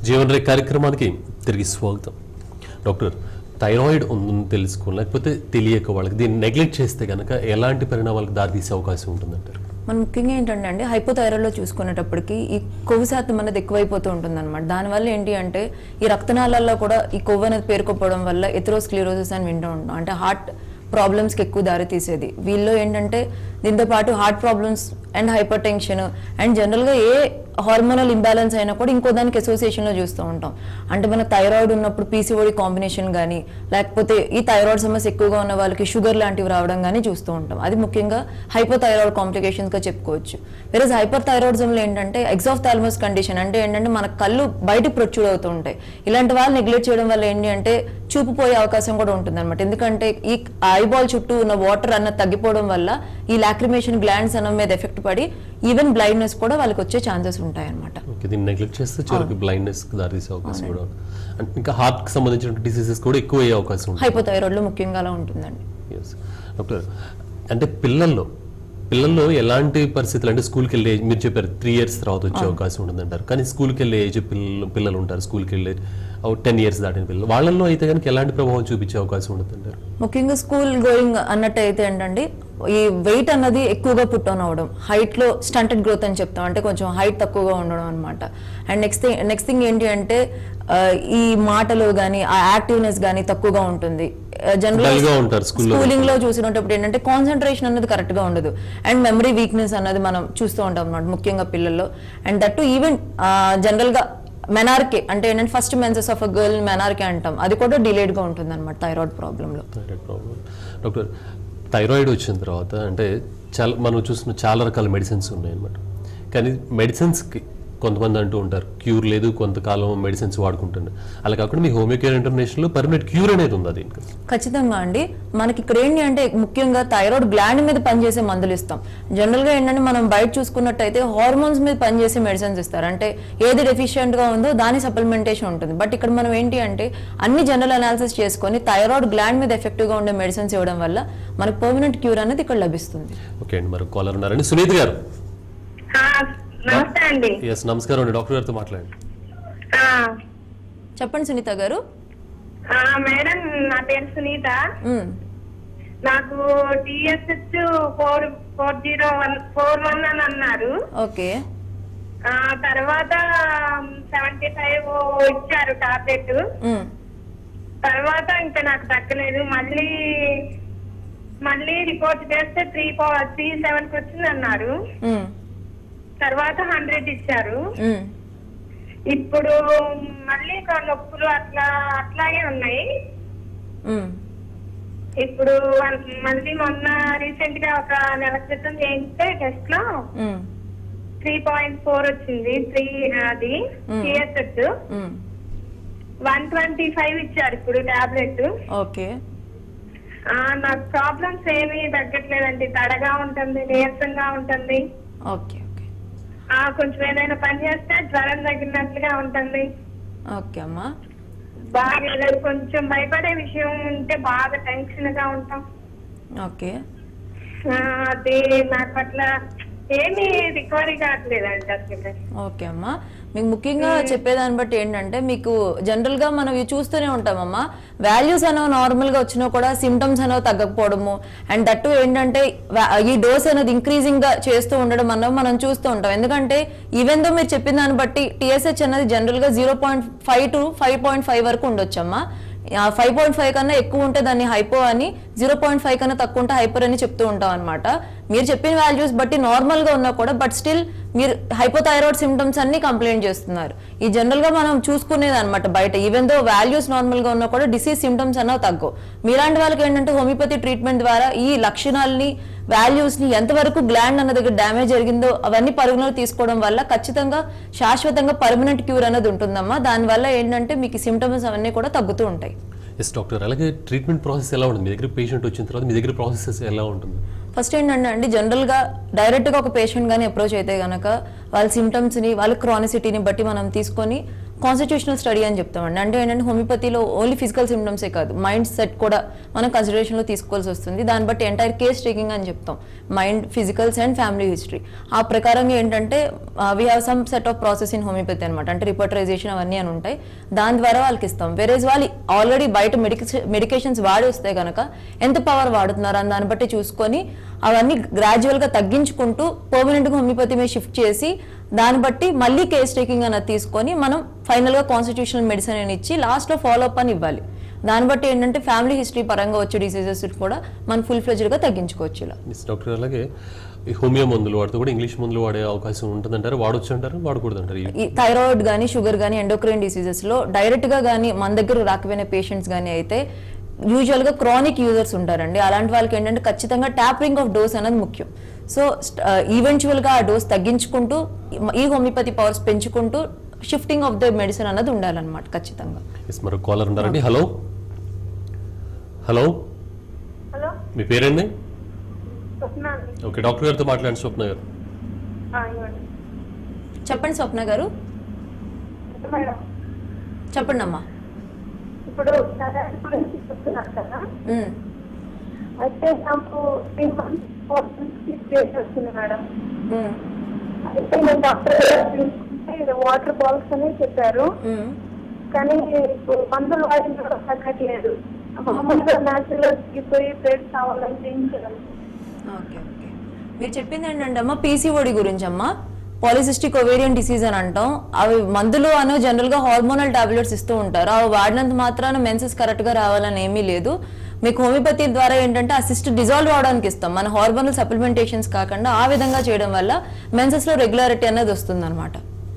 జీవన్ రే కార్యక్రమానికి తిరిగి స్వాగతం డాక్టర్ థైరాయిడ్ ఉందని తెలుసుకో లేకపోతే తెలియక వాళ్ళకి దీన్ని నెగ్లెక్ట్ చేస్తే కనుక ఎలాంటి పరిణామాలకు దారితీసే అవకాశం ఉంటుందంటారు మనం ముఖ్యంగా ఏంటంటే అండి హైపోథైరాయిడ్లో చూసుకునేటప్పటికి ఈ కొవ్వు శాతం అనేది ఎక్కువైపోతూ ఉంటుంది అనమాట దానివల్ల ఏంటి అంటే ఈ రక్తనాళాల్లో కూడా ఈ కొవ్వు అనేది పేరుకోపోవడం వల్ల ఎథరోస్క్లిరోసిస్ అని వింటూ ఉంటాం అంటే హార్ట్ ప్రాబ్లమ్స్కి ఎక్కువ దారి తీసేది వీళ్ళలో ఏంటంటే దీంతో పాటు heart problems and hypertension and జనరల్గా ఏ హార్మోనల్ ఇంబ్యాలెన్స్ అయినా కూడా ఇంకో దానికి అసోసియేషన్లో చూస్తూ ఉంటాం అంటే మన థైరాయిడ్ ఉన్నప్పుడు పీసీఓడి కాంబినేషన్ కానీ లేకపోతే ఈ థైరాయిడ్ సమస్య ఎక్కువగా ఉన్న వాళ్ళకి షుగర్ లాంటివి రావడం కానీ చూస్తూ ఉంటాం అది ముఖ్యంగా హైపర్ థైరాయిడ్ కాంప్లికేషన్స్గా చెప్పుకోవచ్చు వేరే హైపర్ థైరాయిడిజంలో ఏంటంటే ఎగ్జాఫ్ థాల్మస్ కండిషన్ అంటే ఏంటంటే మన కళ్ళు బయట ప్రొచ్యూడ్ అవుతూ ఉంటాయి ఇలాంటి వాళ్ళు నెగ్లెక్ట్ చేయడం వల్ల ఏంటి అంటే చూపు పోయే అవకాశం కూడా ఉంటుంది అనమాట ఎందుకంటే ఈ ఐబాల్ చుట్టూ ఉన్న వాటర్ అన్న తగ్గిపోవడం వల్ల ఈ లాక్రిమేషన్ గ్లాండ్స్ అన్న మీద ఎఫెక్ట్ పడి ఈవెన్ బ్లైండ్నెస్ కూడా వాళ్ళకి వచ్చే ఛాన్సెస్ ఉంటాయి అనమాట ఓకే దీన్ని నెగ్లెక్ట్ చేస్తే చివరికి బ్లైండ్నెస్ దారితీసే అవకాశం కూడా ఉంది. అండ్ ఇంకా హార్ట్కి సంబంధించిన డిసీజెస్ కూడా ఎక్కువ అయ్యే అవకాశం ఉంటుంది హైపోథైరాయిడ్లో ముఖ్యంగా అలా ఉంటుందండి ఎస్ డాక్టర్ అంటే పిల్లల్లో పిల్లల్లో ఎలాంటి పరిస్థితులు అంటే స్కూల్కి వెళ్ళే మీరు చెప్పారు త్రీ ఇయర్స్ తర్వాత వచ్చే అవకాశం ఉంటుందంటారు కానీ స్కూల్కి వెళ్ళే ఏజ్ పిల్లలు పిల్లలు ఉంటారు స్కూల్కి వెళ్ళే టెన్ ఇయర్స్ దాటిన పిల్లలు వాళ్ళల్లో అయితే కనుక ఎలాంటి ప్రభావం చూపించే అవకాశం ఉంటుందంటారు ముఖ్యంగా స్కూల్ గోయింగ్ అన్నట్టు అయితే ఏంటండి ఈ వెయిట్ అన్నది ఎక్కువగా పుట్ ఆన్ అవడం హైట్ లో స్టంటెడ్ గ్రోత్ అని చెప్తాం అంటే కొంచెం హైట్ తక్కువగా ఉండడం అనమాట and next thing next thing ఏంటి అంటే ఆ, ఈ మాటలు కానీ ఆ యాక్టివ్నెస్ కానీ తక్కువగా ఉంటుంది Dull గా ఉంటారు school లో. స్కూలింగ్ లో చూసినప్పుడు ఏంటంటే కాన్సన్ట్రేషన్ అనేది కరెక్ట్ గా ఉండదు అండ్ మెమరీ వీక్నెస్ అన్నది మనం చూస్తూ ఉంటాం అన్నమాట ముఖ్యంగా పిల్లల్లో అండ్ దట్ ఈవెన్ జనరల్ గా మెనార్కే అంటే ఏంటంటే first menses of a girl menarche అంటాం అది కూడా డిలేడ్ గా ఉంటుంది అనమాట థైరాయిడ్ ప్రాబ్లమ్ లో థైరాయిడ్ ప్రాబ్లం డాక్టర్ థైరాయిడ్ వచ్చిన తర్వాత అంటే చాలా మనం చూసిన చాలా రకాల మెడిసిన్స్ ఉన్నాయన్నమాట కానీ మెడిసిన్స్కి కొంతమంది అంటూ ఉంటారు క్యూర్ లేదు కొంతకాలం మెడిసిన్స్ వాడుకుంటున్నారు అలా కాకుండా మీ హోమియోకేర్ ఇంటర్నేషనల్లో పర్మనెంట్ క్యూర్ అనేది ఉంది దీనికి ఖచ్చితంగా అండి మనకి ఇక్కడ ఏంటి అంటే ముఖ్యంగా థైరాయిడ్ గ్లాండ్ మీద పనిచేసే మందులు ఇస్తాం జనరల్ గా ఏంటంటే మనం బయట చూసుకున్నట్టయితే హార్మోన్స్ మీద పనిచేసే మెడిసిన్స్ ఇస్తారు అంటే ఏది డెఫిషియెంట్ గా ఉందో దాని సప్లిమెంటేషన్ ఉంటుంది బట్ ఇక్కడ మనం ఏంటి అంటే అన్ని జనరల్ అనాలిసిస్ చేసుకొని థైరాయిడ్ గ్లాండ్ మీద ఎఫెక్టివ్ గా ఉండే మెడిసిన్స్ ఇవ్వడం వల్ల మనకు పర్మనెంట్ క్యూర్ అనేది ఇక్కడ లభిస్తుంది ఓకే అండి మరి కాలర్ ఉన్నారండి సునీత్ గారు ఆ, నమస్తే అండి ఎస్ నమస్కారం అండి డాక్టర్ గారితో మాట్లాడండి ఆ, చెప్పండి సునీత గారు ఆ, మేడం నా పేరు సునీత మ్మ్. నాకు TSH four four zero one four one అని అన్నారు ఓకే ఆ తర్వాత సెవెంటీ ఫైవ్ ఇచ్చారు టాబ్లెట్ మ్మ్. తర్వాత ఇంకా నాకు తగ్గలేదు మళ్ళీ మళ్ళీ రిపోర్ట్ చేస్తే త్రీ త్రీ సెవెన్ కి వచ్చింది అన్నారు మ్మ్. తర్వాత హండ్రెడ్ ఇచ్చారు మ్మ్. ఇప్పుడు మళ్ళీ ఇంకా నొప్పులు అట్లా అట్లాగే ఉన్నాయి మ్మ్. ఇప్పుడు వన్- మళ్ళీ మొన్న రీసెంట్ గా ఒక నెల క్రితం చేయిస్తే టెస్ట్ లో మ్మ్. త్రీ పాయింట్ ఫోర్ వచ్చింది త్రీ అది Hmm. సిఎస్ఎస్ మ్మ్. వన్ ట్వంటీ ఫైవ్ ఇచ్చారు ఇప్పుడు టాబ్లెట్ ఓకే నాకు ప్రాబ్లమ్స్ ఏమీ తగ్గట్లేదండి తడగా ఉంటుంది నీరసంగా ఉంటుంది ఓకే ఓకే ఆ కొంచెం ఏదైనా పని చేస్తే జ్వరం తగ్గినట్లుగా ఉంటుంది ఓకే అమ్మా బాగా ఏదైనా కొంచెం భయపడే విషయం ఉంటే బాగా టెన్షన్ గా ఉంటాం ఓకే ఆ, అది నాకు అట్లా ఏమీ రికవరీ కావట్లేదండి అసలు ఓకే అమ్మా మీకు ముఖ్యంగా చెప్పేదాన్ని బట్టి ఏంటంటే మీకు జనరల్ గా మనం ఇవి చూస్తూనే ఉంటామమ్మా వాల్యూస్ అనేవి నార్మల్ గా వచ్చినా కూడా సిమ్టమ్స్ అనేవి తగ్గకపోవడము అండ్ దట్టు ఏంటంటే వా- ఈ డోస్ అనేది ఇంక్రీజింగ్ గా చేస్తూ ఉండడం అన్నవి మనం చూస్తూ ఉంటాం ఎందుకంటే ఈవెన్ దో మీరు చెప్పిన దాన్ని బట్టి టీఎస్హెచ్ అనేది జనరల్ గా zero point five to five point five వరకు ఉండొచ్చమ్మా ఫైవ్ పాయింట్ ఫైవ్ కన్నా ఎక్కువ ఉంటే దాన్ని హైపో అని జీరో పాయింట్ ఫైవ్ కన్నా తక్కువ ఉంటే హైపర్ అని చెప్తూ ఉంటాం అనమాట మీరు చెప్పిన వాల్యూస్ బట్టి నార్మల్ గా ఉన్నా కూడా బట్ స్టిల్ మీరు హైపోథైరాయిడ్ సిమ్టమ్స్ అన్ని కంప్లైంట్ చేస్తున్నారు ఈ జనరల్ గా మనం చూసుకునేది అనమాట బయట ఈవెన్ దో వాల్యూస్ నార్మల్ గా ఉన్నా కూడా డిసీజ్ సిమ్టమ్స్ అన్నవి తగ్గవు మీలాంటి వాళ్ళకి ఏంటంటే హోమియోపతి ట్రీట్మెంట్ ద్వారా ఈ లక్షణాలని వాల్యూస్ ని ఎంతవరకు గ్లాండ్ అన్న దగ్గర డ్యామేజ్ జరిగిందో అవన్నీ పరుగులో తీసుకోవడం వల్ల ఖచ్చితంగా శాశ్వతంగా పర్మనెంట్ క్యూర్ అనేది ఉంటుందమ్మా దానివల్ల ఏంటంటే మీకు సిమ్టమ్స్ అవన్నీ కూడా తగ్గుతూ ఉంటాయి ఎస్ డాక్టర్ అలాగే ట్రీట్మెంట్ ప్రాసెస్ ఎలా ఉంటుంది మీ దగ్గర పేషెంట్ వచ్చిన తర్వాత మీ దగ్గర ప్రాసెస్ ఎలా ఉంటుంది ఫస్ట్ ఏంటంటే అండి జనరల్గా డైరెక్ట్గా ఒక పేషెంట్ కానీ అప్రోచ్ అయితే కనుక వాళ్ళ సిమ్టమ్స్ని వాళ్ళ క్రానిసిటీని బట్టి మనం తీసుకొని కాన్స్టిట్యూషనల్ స్టడీ అని చెప్తామండి అంటే ఏంటంటే హోమియోపతిలో ఓన్లీ ఫిజికల్ సిమ్టమ్సే కాదు మైండ్ సెట్ కూడా మనం కన్సిడరేషన్లో తీసుకోవాల్సి వస్తుంది దాన్ని బట్టి ఎంటైర్ కేస్ టేకింగ్ అని చెప్తాం mind physicals and family history ఆ ప్రకారంగా ఏంటంటే we have some set of process in homoeopathy అనమాట అంటే రిపోర్టరైజేషన్ అవన్నీ అని ఉంటాయి దాని ద్వారా వాళ్ళకి ఇస్తాం వేరేజ్ వాళ్ళు ఆల్రెడీ బయట మెడికే మెడికేషన్స్ వాడి వస్తే కనుక ఎంత పవర్ వాడుతున్నారు అని దాన్ని బట్టి చూసుకొని అవన్నీ గ్రాడ్యువల్గా తగ్గించుకుంటూ పర్మనెంట్గా హోమియోపతి మీద షిఫ్ట్ చేసి దాన్ని బట్టి మళ్ళీ కేస్ టేకింగ్ అన్నది తీసుకొని మనం ఫైనల్గా కాన్స్టిట్యూషనల్ మెడిసిన్ అని ఇచ్చి లాస్ట్లో ఫాలో అప్ అని ఇవ్వాలి దాన్ని బట్టి ఏంటంటే ఫ్యామిలీ హిస్టరీ పరంగా వచ్చే డిసీజెస్ కూడా మనం ఫుల్ ఫ్లెజ్డ్గా తగ్గించుకోవచ్చు ఇలా ఎస్ డాక్టర్ అలాగే ఈ హోమియో మందులు వాడుతూ కూడా ఇంగ్లీష్ మందులు వాడే అవకాశం ఉంటుందంటారు వాడొచ్చు అంటారు వాడకూడదు అంటారు ఈ థైరాయిడ్ కానీ షుగర్ కానీ ఎండోక్రైన్ డిసీజెస్లో డైరెక్ట్గా కానీ మన దగ్గర రాకపోయిన పేషెంట్స్ కానీ అయితే యూజువల్గా క్రానిక్ యూజర్స్ ఉంటారండి అలాంటి వాళ్ళకి ఏంటంటే ఖచ్చితంగా ట్యాపరింగ్ ఆఫ్ డోస్ అనేది ముఖ్యం సో ఈవెన్చువల్గా ఆ డోస్ తగ్గించుకుంటూ ఈ హోమియోపతి పవర్స్ పెంచుకుంటూ షిఫ్టింగ్ ఆఫ్ ద మెడిసిన్ అన్నది ఉండాలన్నమాట ఖచ్చితంగా ఎస్ మరొక కాలర్ ఉన్నారండి హలో హలో హలో మీ పేరండి స్వప్న అండి ఓకే డాక్టర్ గారితో మాట్లాడండి స్వప్న గారు ఆ, ఇవ్వండి చెప్పండి స్వప్న గారు మేడం చెప్పండి అమ్మా ఇప్పుడు థైరాయిడ్ గురించి చెప్తున్నారు కదా ఉమ్, అయితే నాకు three months four months days వస్తుంది మేడం ఉమ్, అయితే నేను డాక్టర్ దగ్గర చూసుకుంటే ఇది వాటర్ బాల్స్ అని చెప్పారు ఉమ్. కానీ ఇప్పుడు మందులు వాడిన కూడా తగ్గట్లేదు మామూలుగా న్యాచురల్ తగ్గిపోయి బ్లడ్ కావాలంటే ఏం చేయాలి ఓకే ఓకే మీరు చెప్పింది ఏంటంటే అమ్మా పీసీఓడి గురించి అమ్మా పాలిసిస్టిక్ ఒవేరియన్ డిసీజ్ అని అంటాం అవి మందులు అను జనరల్ గా హార్మోనల్ టాబ్లెట్స్ ఇస్తూ ఉంటారు అవి వాడినంత మాత్రాన మెన్సెస్ కరెక్ట్ గా రావాలని ఏమీ లేదు మీకు హోమియోపతి ద్వారా ఏంటంటే ఆ సిస్ట్ డిజాల్వ్ అవడానికి ఇస్తాం మన హార్మోనల్ సప్లిమెంటేషన్స్ కాకుండా ఆ విధంగా చేయడం వల్ల మెన్సెస్ లో రెగ్యులారిటీ అనేది వస్తుంది అనమాట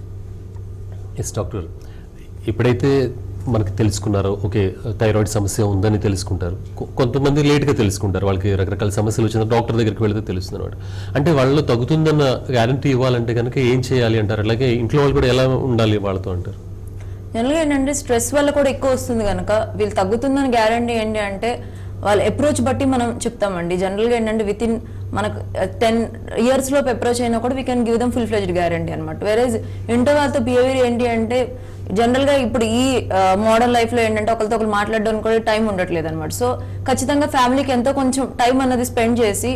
ఎస్ డాక్టర్ ఎప్పుడైతే మనకి తెలుసుకున్నారో ఓకే థైరాయిడ్ సమస్య ఉందని తెలుసుకుంటారు కొ- కొంతమంది లేట్గా తెలుసుకుంటారు వాళ్ళకి రకరకాల సమస్యలు వచ్చిన డాక్టర్ దగ్గరికి వెళితే తెలుస్తుంది అనమాట అంటే వాళ్ళు తగ్గుతుందన్న గ్యారంటీ ఇవ్వాలంటే కనుక ఏం చేయాలి అంటారు అలాగే ఇంట్లో వాళ్ళు కూడా ఎలా ఉండాలి వాళ్ళతో అంటారు జనరల్గా ఏంటంటే స్ట్రెస్ వల్ల కూడా ఎక్కువ వస్తుంది కనుక వీళ్ళు తగ్గుతుందని గ్యారంటీ ఏంటి అంటే వాళ్ళ అప్రోచ్ బట్టి మనం చెప్తామండి జనరల్గా ఏంటంటే విత్ ఇన్ మనకు టెన్ ఇయర్స్ లోపు అప్రోచ్ అయినా కూడా we can give them full fledged guarantee అనమాట వేరే ఇంటర్ వాళ్ళతో బిహేవియర్ ఏంటి అంటే జనరల్గా ఇప్పుడు ఈ మోడర్న్ లైఫ్లో ఏంటంటే ఒకరితో ఒకరు మాట్లాడడానికి కూడా టైం ఉండట్లేదు అనమాట సో ఖచ్చితంగా ఫ్యామిలీకి ఎంతో కొంచెం టైం అన్నది స్పెండ్ చేసి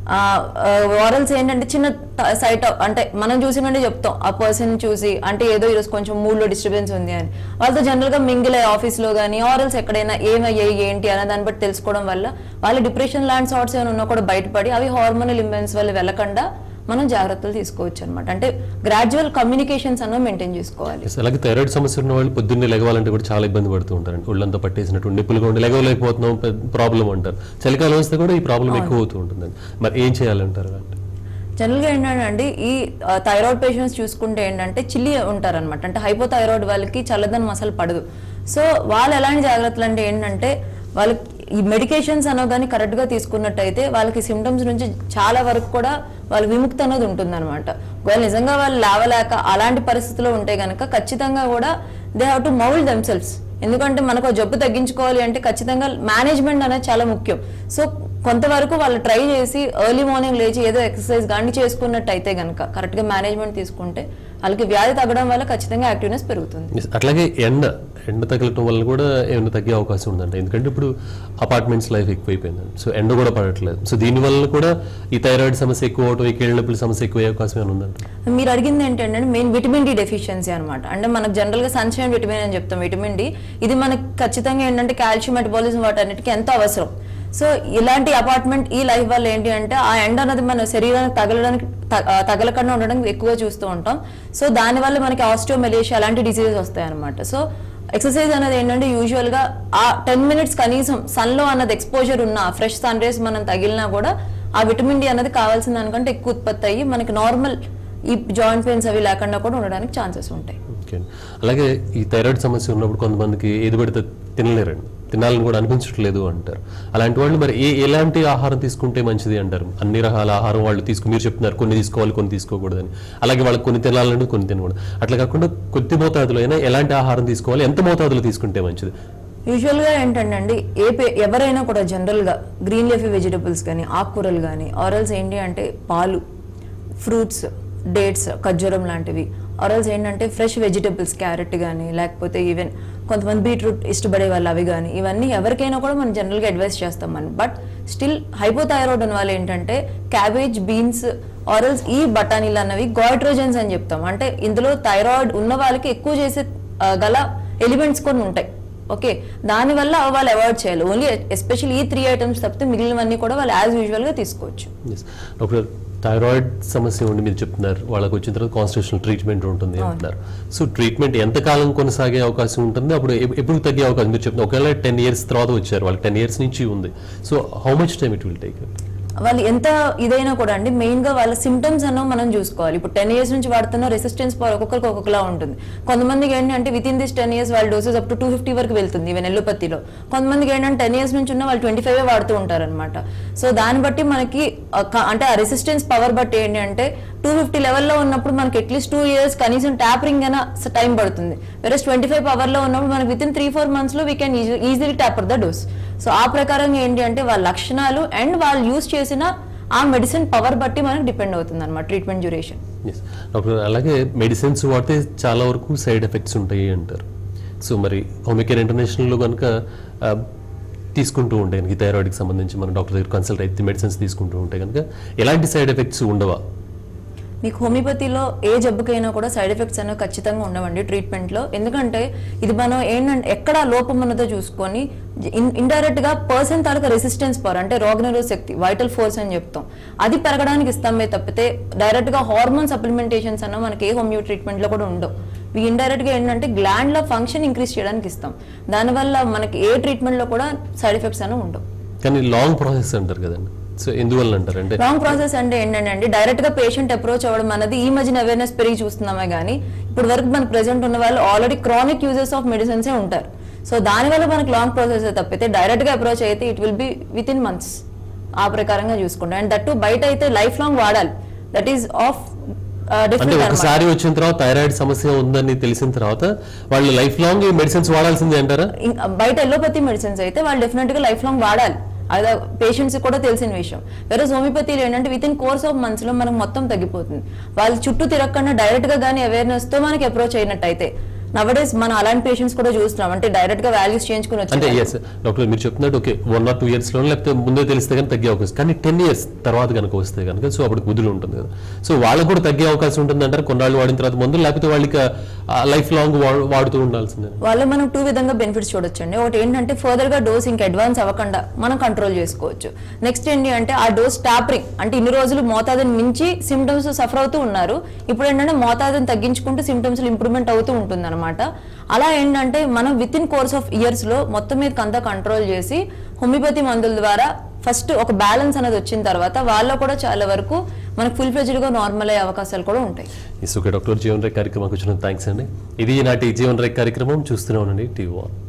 వారల్స్ ఏంటంటే చిన్న సైట్ అంటే మనం చూసినట్టే చెప్తాం ఆ పర్సన్ చూసి అంటే ఏదో ఈరోజు కొంచెం మూడ్లో డిస్టర్బెన్స్ ఉంది అని వాళ్ళతో జనరల్గా మింగిల్ అయ్యే ఆఫీస్లో కానీ ఆరల్స్ ఎక్కడైనా ఏమయ్యాయి ఏంటి అనే దాన్ని బట్టి తెలుసుకోవడం వల్ల వాళ్ళ డిప్రెషన్ లాంటి సార్ట్స్ ఏమైనా ఉన్నా కూడా బయటపడి అవి హార్మోనల్ ఇంబెన్స్ వల్ల వెళ్ళకుండా మనం జాగ్రత్తలు తీసుకోవచ్చు అనమాట అంటే గ్రాడ్యువల్ కమ్యూనికేషన్స్ అన్నవి మెయింటైన్ చేసుకోవాలి Yes, అలాగే థైరాయిడ్ సమస్య ఉన్న వాళ్ళు పొద్దున్నే లెగవాలంటే కూడా చాలా ఇబ్బంది పడుతూ ఉంటారండి ఒళ్ళంతా పట్టేసినట్టు నిప్పులుగా ఉండి లెగవలేకపోతున్నాం ప్రాబ్లం అంటారు చలికాలం వస్తే కూడా ఈ ప్రాబ్లం ఎక్కువ అవుతూ ఉంటుందండి మరి ఏం చేయాలంటారు అంటే జనరల్గా ఏంటంటే ఈ థైరాయిడ్ పేషెంట్స్ చూసుకుంటే ఏంటంటే చిల్లి ఉంటారనమాట అంటే హైపోథైరాయిడ్ వాళ్ళకి చల్లదనం అసలు పడదు సో వాళ్ళు ఎలాంటి జాగ్రత్తలు అంటే ఏంటంటే వాళ్ళకి ఈ మెడికేషన్స్ అనో కానీ కరెక్ట్గా తీసుకున్నట్టయితే వాళ్ళకి సిమ్టమ్స్ నుంచి చాలా వరకు కూడా వాళ్ళ విముక్తి అనేది ఉంటుందన్నమాట ఒకవేళ నిజంగా వాళ్ళు లేవలేక అలాంటి పరిస్థితిలో ఉంటే కనుక ఖచ్చితంగా కూడా they have to mould themselves ఎందుకంటే మనకు ఆ జబ్బు తగ్గించుకోవాలి అంటే ఖచ్చితంగా మేనేజ్మెంట్ అనేది చాలా ముఖ్యం సో కొంతవరకు వాళ్ళు ట్రై చేసి ఎర్లీ మార్నింగ్ లేచి ఏదో ఎక్సర్సైజ్ కానీ చేసుకున్నట్టయితే కనుక కరెక్ట్గా మేనేజ్మెంట్ తీసుకుంటే వాళ్ళకి వ్యాధి తగ్గడం వల్ల ఖచ్చితంగా యాక్టివ్నెస్ పెరుగుతుంది Yes, అట్లాగే ఎండ ఎండ తగలటం వల్ల కూడా ఏమైనా తగ్గే అవకాశం ఉందంట ఎందుకంటే ఇప్పుడు అపార్ట్మెంట్స్ లైఫ్ ఎక్కువైపోయిందండి సో ఎండ కూడా పడట్లేదు సో దీనివల్ల కూడా ఈ థైరాయిడ్ సమస్య ఎక్కువ అవటం ఈ కీళ్ళ నొప్పుల సమస్య ఎక్కువ అయ్యే అవకాశం ఏమైనా ఉందంట మీరు అడిగింది ఏంటంటే మెయిన్ విటమిన్ డి డెఫిషియన్సీ అనమాట అంటే మనకు జనరల్గా సన్షైన్ విటమిన్ అని చెప్తాం విటమిన్ డి ఇది మనకి ఖచ్చితంగా ఏంటంటే కాల్షియం మెటబాలిజం వాటన్నిటికీ ఎంతో అవసరం సో ఇలాంటి అపార్ట్మెంట్ ఈ లైఫ్ వల్ల ఏంటి అంటే ఆ ఎండ అనేది మన శరీరానికి తగలడానికి త- ఆ, తగలకుండా ఉండడానికి ఎక్కువగా చూస్తూ ఉంటాం సో దానివల్ల మనకి ఆస్టియోమెలేషియా అలాంటి డిసీజెస్ వస్తాయి అనమాట సో ఎక్సర్సైజ్ అనేది ఏంటంటే యూజువల్గా ఆ టెన్ మినిట్స్ కనీసం సన్లో అన్నది ఎక్స్పోజర్ ఉన్న ఫ్రెష్ సన్ రేస్ మనం తగిలినా కూడా ఆ విటమిన్ డి అనేది కావాల్సిన దానికంటే ఎక్కువ ఉత్పత్తి అయ్యి మనకి నార్మల్ ఈ జాయింట్ పెయిన్స్ అవి లేకుండా కూడా ఉండడానికి ఛాన్సెస్ ఉంటాయి ఓకే అలాగే ఈ థైరాయిడ్ సమస్య ఉన్నప్పుడు కొంతమందికి ఏది పెడితే తినలేరండి తినాలని కూడా అనిపించట్లేదు అంటారు అలాంటి వాళ్ళు మరి ఏ ఎలాంటి ఆహారం తీసుకుంటే మంచిది అంటారు అన్ని రకాల ఆహారం వాళ్ళు తీసుకు మీరు చెప్తున్నారు కొన్ని తీసుకోవాలి కొన్ని తీసుకోకూడదని అలాగే వాళ్ళకి కొన్ని తినాలని కొన్ని తినకూడదు అట్లా కాకుండా కొద్ది మోతాదులో అయినా ఎలాంటి ఆహారం తీసుకోవాలి ఎంత మోతాదులో తీసుకుంటే మంచిది యూజువల్గా ఏంటంటే ఏ పే ఎవరైనా కూడా జనరల్గా గ్రీన్ లీఫీ వెజిటబుల్స్ కానీ ఆకుకూరలు కానీ ఆరల్స్ ఏంటి అంటే పాలు ఫ్రూట్స్ డేట్స్ ఖర్జూరం లాంటివి ఆరల్స్ ఏంటంటే ఫ్రెష్ వెజిటబుల్స్ క్యారెట్ కానీ లేకపోతే ఈవెన్ కొంతమంది బీట్రూట్ ఇష్టపడే వాళ్ళు అవి కానీ ఇవన్నీ ఎవరికైనా కూడా మనం జనరల్గా అడ్వైస్ చేస్తాం మనం బట్ స్టిల్ హైపోథైరాయిడ్ ఉన్న వాళ్ళు ఏంటంటే క్యాబేజ్ బీన్స్ ఆరల్స్ ఈ బఠానీలు అన్నవి గాయిట్రోజన్స్ అని చెప్తాం అంటే ఇందులో థైరాయిడ్ ఉన్న వాళ్ళకి ఎక్కువ చేసే ఆ, గల ఎలిమెంట్స్ కొన్ని ఉంటాయి ఓకే దానివల్ల వాళ్ళు అవాయిడ్ చేయాలి ఓన్లీ ఎస్పెషల్లీ ఈ త్రీ ఐటమ్స్ తప్పితే మిగిలినవన్నీ కూడా వాళ్ళు యాజ్ యూజువల్గా తీసుకోవచ్చు Yes. డాక్టర్ థైరాయిడ్ సమస్య ఉండి మీరు చెప్తున్నారు వాళ్ళకి వచ్చిన తర్వాత కాన్స్టిట్యూషనల్ ట్రీట్మెంట్ ఉంటుంది అంటున్నారు సో ట్రీట్మెంట్ ఎంతకాలం కొనసాగే అవకాశం ఉంటుంది అప్పుడు ఎప్- ఎప్పుడు తగ్గే అవకాశం మీరు చెప్తున్నారు ఒకవేళ టెన్ ఇయర్స్ తర్వాత వచ్చారు వాళ్ళకి టెన్ ఇయర్స్ నుంచి ఉంది so how much time it will take వాళ్ళు ఎంత ఇదైనా కూడా అండి మెయిన్ గా వాళ్ళ సిమ్టమ్స్ అన్నో మనం చూసుకోవాలి ఇప్పుడు టెన్ ఇయర్స్ నుంచి వాడుతున్న రెసిస్టెన్స్ పవర్ ఒక్కొక్కరికి ఒక్కొక్కలా ఉంటుంది కొంతమందికి ఏంటంటే within this ten years వాళ్ళ doses up to two fifty వరకు వెళ్తుంది ఈవెన్ ఎల్లుపత్తిలో కొంతమందికి ఏంటంటే టెన్ ఇయర్స్ నుంచి ఉన్న వాళ్ళు ట్వంటీ ఫైవ్ వాడుతూ ఉంటారు అనమాట సో దాన్ని బట్టి మనకి ఆ క- అంటే ఆ రెసిస్టెన్స్ పవర్ బట్టి ఏంటి అంటే టూ ఫిఫ్టీ లెవెల్లో ఉన్నప్పుడు మనకి అట్లీస్ట్ టూ ఇయర్స్ కనీసం ట్యాపరింగ్ అయినా టైం పడుతుంది వేరే ట్వంటీ ఫైవ్ పవర్లో ఉన్నప్పుడు మనకి విత్ ఇన్ త్రీ ఫోర్ మంత్స్లో we can easily taper the dose so ఆ ప్రకారంగా ఏంటి అంటే వాళ్ళ లక్షణాలు అండ్ వాళ్ళు యూస్ చేసిన ఆ మెడిసిన్ పవర్ బట్టి మనకు డిపెండ్ అవుతుంది అనమాట ట్రీట్మెంట్ డ్యూరేషన్ ఎస్ డాక్టర్ అలాగే మెడిసిన్స్ వాడితే చాలా వరకు సైడ్ ఎఫెక్ట్స్ ఉంటాయి అంటారు సో మరి హోమికేర్ ఇంటర్నేషనల్లో కనుక ఆ, తీసుకుంటూ ఉంటే కనుక థైరాయిడ్కి సంబంధించి మన డాక్టర్ దగ్గర కన్సల్ట్ అయితే మెడిసిన్స్ తీసుకుంటూ ఉంటే కనుక ఎలాంటి సైడ్ ఎఫెక్ట్స్ ఉండవా మీకు హోమియోపతిలో ఏ జబ్బుకైనా కూడా సైడ్ ఎఫెక్ట్స్ అనేవి ఖచ్చితంగా ఉండవండి ట్రీట్మెంట్లో ఎందుకంటే ఇది మనం ఏంటంటే ఎక్కడ లోపం ఉన్నదో చూసుకొని ఇండైరెక్ట్ గా పర్సన్ తాలూకా రెసిస్టెన్స్ పవర్ అంటే రోగనిరోధ శక్తి వైటల్ ఫోర్స్ అని చెప్తాం అది పెరగడానికి ఇస్తామే తప్పితే డైరెక్ట్ గా హార్మోన్ సప్లిమెంటేషన్స్ అన్న మనకి ఏ హోమియో ట్రీట్మెంట్ లో కూడా ఉండవు ఇవి ఇండైరెక్ట్ గా ఏంటంటే గ్లాండ్ లో ఫంక్షన్ ఇంక్రీజ్ చేయడానికి ఇస్తాం దానివల్ల మనకి ఏ ట్రీట్మెంట్ లో కూడా సైడ్ ఎఫెక్ట్స్ అనేవి ఉండవు కానీ లాంగ్ ప్రాసెస్ అంటారు కదండి సో ఎందువల్ల అంటారు అంటే రాంగ్ ప్రాసెస్ అంటే ఏంటంటే అండి డైరెక్ట్ గా పేషెంట్ అప్రోచ్ అవ్వడం అన్నది ఈ మధ్యన అవేర్నెస్ పెరిగి చూస్తున్నామే కానీ ఇప్పుడు వరకు మనకు ప్రెసెంట్ ఉన్న వాళ్ళు already chronic uses of medicines ఉంటారు సో దానివల్ల మనకు లాంగ్ ప్రాసెస్ తప్పితే డైరెక్ట్ గా అప్రోచ్ అయితే it will be within months ఆ ప్రకారంగా చూసుకుంటాం అండ్ దట్ బయట అయితే లైఫ్ లాంగ్ వాడాలి దట్ ఈస్ ఆఫ్ అంటే డిఫరెంట్ ఒకసారి వచ్చిన తర్వాత థైరాయిడ్ సమస్య ఉందని తెలిసిన తర్వాత వాళ్ళు లైఫ్ లాంగ్ ఈ మెడిసిన్స్ వాడాల్సిందే అంటారా ఇం- బయట ఎల్లోపతి మెడిసిన్స్ అయితే వాళ్ళు డెఫినెట్ గా లైఫ్ లాంగ్ వాడాలి అది పేషెంట్స్ కూడా తెలిసిన విషయం వేరే హోమియోపతిలో ఏంటంటే within course of months లో మనకు మొత్తం తగ్గిపోతుంది వాళ్ళ చుట్టూ తిరగకుండా డైరెక్ట్ గా కానీ అవేర్నెస్ తో మనకి అప్రోచ్ అయినట్టయితే నవడేస్ మనం అలాంటి పేషెంట్స్ కూడా చూస్తున్నాం అంటే డైరెక్ట్ గా వాల్యూస్ చేయించుకుని అంటే వచ్చి ఎస్ డాక్టర్ మీరు చెప్తున్నట్టు okay one or two years లో లేకపోతే ముందే తెలిస్తే కానీ తగ్గే అవకాశం కానీ టెన్ ఇయర్స్ తర్వాత కనుక వస్తే కనుక సో అప్పుడు కుదురు ఉంటుంది కదా సో వాళ్ళకు కూడా తగ్గే అవకాశం ఉంటుంది అంటారు కొన్నాళ్ళు వాడిన తర్వాత ముందు లేకపోతే వాళ్ళకి లైఫ్ లాంగ్ వాడుతూ ఉండాల్సిందే వాళ్ళు మనం టూ విధంగా బెనిఫిట్స్ చూడొచ్చండి ఒకటి ఏంటంటే ఫర్దర్ గా డోస్ ఇంకా అడ్వాన్స్ అవ్వకుండా మనం కంట్రోల్ చేసుకోవచ్చు నెక్స్ట్ ఏంటి అంటే ఆ డోస్ టాపరింగ్ అంటే ఇన్ని రోజులు మోతాదుని మించి సిమ్టమ్స్ సఫర్ అవుతూ ఉన్నారు ఇప్పుడు ఏంటంటే మోతాదుని తగ్గించుకుంటూ సిమ్టమ్స్ ఇంప్రూవ్మెంట్ అవుతూ ఉంటుంది అనమాట అలా ఏంటంటే మనం within course of years లో మొత్తం మీద అంతా కంట్రోల్ చేసి హోమియోపతి మందుల ద్వారా ఫస్ట్ ఒక బ్యాలెన్స్ అనేది వచ్చిన తర్వాత వాళ్ళలో కూడా చాలా వరకు మనకు ఫుల్ ఫ్లెజ్డ్ గా నార్మల్ అయ్యే అవకాశాలు కూడా ఉంటాయి ఇసుక డాక్టర్ జీవన్ రేఖ కార్యక్రమానికి వచ్చిన థ్యాంక్స్ అండి ఇది ఈనాటి జీవన్ రేఖ కార్యక్రమం చూస్తూనే ఉండండి టీవీ వన్